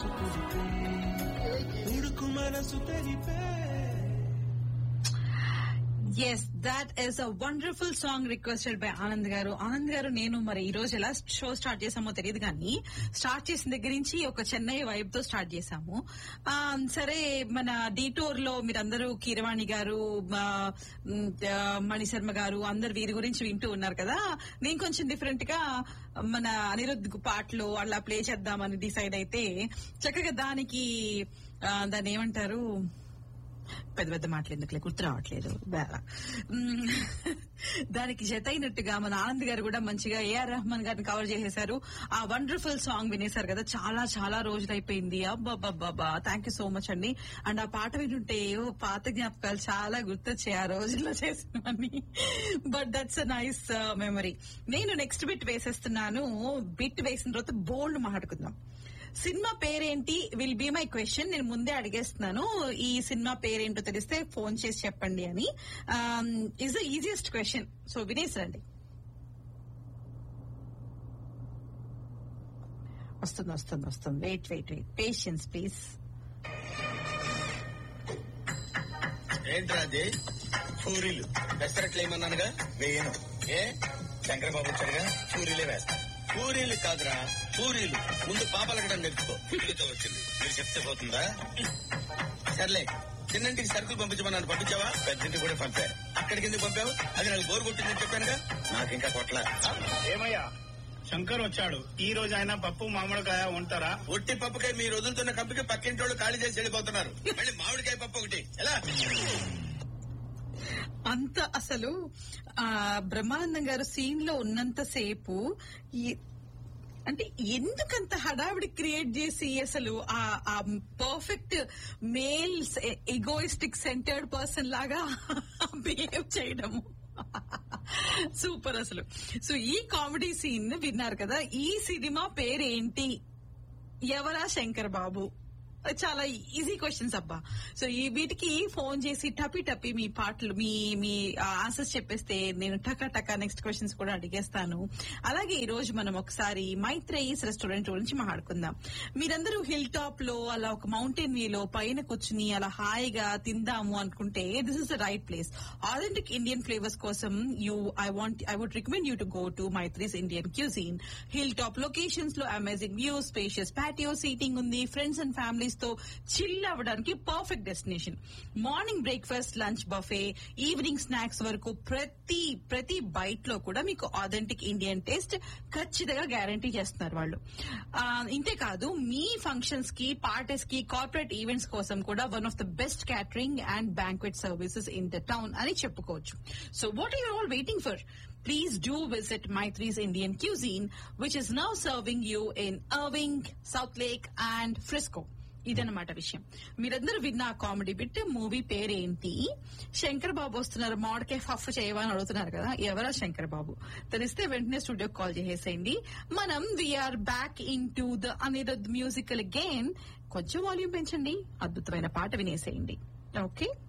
మనసు కుదిపే ఉడుకు మనసు తెలిపే yes that is a wonderful song requested by Anand గారు ఆనంద్ గారు నేను మరి ఈ రోజు ఎలా షో స్టార్ట్ చేసామో తెలియదు కానీ స్టార్ట్ చేసిన దగ్గర నుంచి ఒక చెన్నై వైబ్ తో స్టార్ట్ చేశాము ఆ, సరే మన డీటోర్ లో మీరందరూ కీరవాణి గారు ఆ, మ్, ఆ, మణిశర్మ గారు అందరు వీరి గురించి వింటూ ఉన్నారు కదా నేను కొంచెం డిఫరెంట్ గా మన అనిరుద్ధ్ పాటలు అలా ప్లే చేద్దామని డిసైడ్ అయితే చక్కగా దానికి ఆ, దాన్ని ఏమంటారు పెద్ద పెద్ద మాటలు ఎందుకులే గుర్తు రావట్లేదు బేల. మ్మ్. దానికి జత అయినట్టుగా మన ఆనంద్ గారు కూడా మంచిగా ఏఆర్ రెహమాన్ గారిని కవర్ చేసేశారు ఆ వండర్ఫుల్ సాంగ్ వినేశారు కదా చాలా చాలా రోజులు అయిపోయింది అబ్బాబ్బాబ్బా థ్యాంక్ యూ సో మచ్ అండి అండ్ ఆ పాట వింటుంటే ఏవో పాత జ్ఞాపకాలు చాలా గుర్తొచ్చాయి ఆ రోజుల్లో చేసినవన్నీ but that's a nice memory నేను నెక్స్ట్ బిట్ వేసేస్తున్నాను బిట్ వేసిన తర్వాత బోల్డ్ మాట్లాడుకుందాం సినిమా పేరేంటి విల్ బీ మై క్వశ్చన్ నేను ముందే అడిగేస్తున్నాను ఈ సినిమా పేరేంటో తెలిస్తే ఫోన్ చేసి చెప్పండి అని is the easiest question so వినేసరండి వస్తుంది వస్తుంది వస్తుంది wait wait wait patience please ఏంట్రా అది పూరీలు పెసరట్లు ఏమన్నానుగా వేయను ఏ శంకరబాబు వచ్చాడుగా పూరీలే వేస్తా పూరీలు కాదురా పూరీలు ముందు పాపలకడం నేర్చుకో పిల్లలతో వచ్చింది మీరు చెప్తే పోతుందా సర్లే చిన్నంటికి సరుకులు పంపించమన్నాను పంపించావా పెద్దంటికి కూడా పంపా అక్కడికి ఎందుకు పంపావు అది నాకు బోర్ కొట్టిందని చెప్పానుగా నాకు ఇంకా కొట్ల ఏమయ్యా శంకర్ వచ్చాడు ఈ రోజు ఆయన పప్పు మామిడికాయ ఉంటారా ఒట్టి పప్పుకాయ మీరు వదులుతున్న కంపికి పక్కింటి వాళ్ళు ఖాళీ చేసి వెళ్ళిపోతున్నారు మళ్ళీ మామిడికాయ పప్పు ఒకటి ఎలా అంత అసలు ఆ బ్రహ్మానందం గారు సీన్ లో ఉన్నంత సేపు ఈ- అంటే ఎందుకంత హడావిడి క్రియేట్ చేసి అసలు ఆ ఆ perfect male egoistic centred person లాగా బిహేవ్ చేయడము సూపర్ అసలు సో ఈ కామెడీ సీన్ విన్నారు కదా ఈ సినిమా పేరేంటి ఎవరా శంకర్ బాబు చాలా ఈజీ క్వశ్చన్స్ అబ్బా సో ఈ వీటికి ఫోన్ చేసి టపి టపి మీ పాటలు మీ మీ ఆన్సర్స్ చెప్పేస్తే నేను టకా టకా నెక్స్ట్ క్వశ్చన్స్ కూడా అడిగేస్తాను అలాగే ఈ రోజు మనం ఒకసారి మైత్రేయిస్ రెస్టారెంట్ గురించి మాట్లాడుకుందాం మీరందరూ హిల్ టాప్ లో అలా ఒక మౌంటైన్ వ్యూ లో పైన కూర్చుని అలా హాయిగా తిందాము అనుకుంటే this is the right place authentic Indian flavours కోసం you I want I would recommend you to go to Maithri's Indian cuisine hill top locations లో amazing view spacious patio seating ఉంది ఫ్రెండ్స్ అండ్ ఫ్యామిలీస్ తో chill అవ్వడానికి perfect destination morning breakfast lunch buffet evening snacks వరకు ప్రతి ప్రతి bite లో కూడా మీకు ఆథెంటిక్ ఇండియన్ టేస్ట్ ఖచ్చితంగా గ్యారంటీ చేస్తున్నారు వాళ్ళు ఆ, ఇంతే కాదు మీ ఫంక్షన్స్ కి పార్టీస్ కి కార్పొరేట్ ఈవెంట్స్ కోసం కూడా one of the best catering and banquet services in the town అని చెప్పుకోవచ్చు so what are all waiting for please do visit Maitri's Indian Cuisine, which is now serving you in Irving, South Lake, and Frisco. ఇదన్నమాట విషయం మీరందరూ విన్న ఆ comedy bit movie పేరేంటి శంకర్ బాబు వస్తున్నారు మామిడికాయ ఫఫ్ చేయమని అడుగుతున్నారు కదా ఎవరా శంకర్ బాబు తెలిస్తే వెంటనే స్టూడియో కాల్ చేసేసేయండి మనం we're back into the Anirudh musical game కొంచెం వాల్యూమ్ పెంచండి అద్భుతమైన పాట వినేసేయండి ఓకే